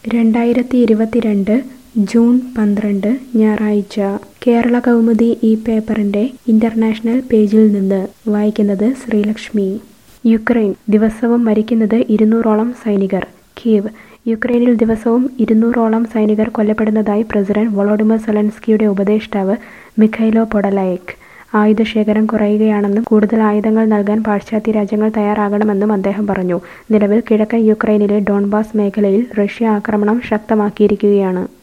രണ്ടായിരത്തി ഇരുപത്തിരണ്ട് ജൂൺ പന്ത്രണ്ട് ഞായറാഴ്ച കേരള കൗമുദി ഈ പേപ്പറിന്റെ ഇന്റർനാഷണൽ പേജിൽ നിന്ന് വായിക്കുന്നത് ശ്രീലക്ഷ്മി യുക്രൈൻ ദിവസവും മരിക്കുന്നത് ഇരുന്നൂറോളം സൈനികർ കീവ് യുക്രൈനിൽ ദിവസവും ഇരുന്നൂറോളം സൈനികർ കൊല്ലപ്പെടുന്നതായി പ്രസിഡന്റ് വൊളോഡിമർ സെലൻസ്കിയുടെ ഉപദേഷ്ടാവ് മിഖൈലോ പൊഡലയക് ആയുധശേഖരം കുറയുകയാണെന്നും കൂടുതൽ ആയുധങ്ങൾ നൽകാൻ പാശ്ചാത്യ രാജ്യങ്ങൾ തയ്യാറാകണമെന്നും അദ്ദേഹം പറഞ്ഞു നിലവിൽ കിഴക്കൻ യുക്രൈനിലെ ഡോൺബാസ് മേഖലയിൽ റഷ്യ ആക്രമണം ശക്തമാക്കിയിരിക്കുകയാണ്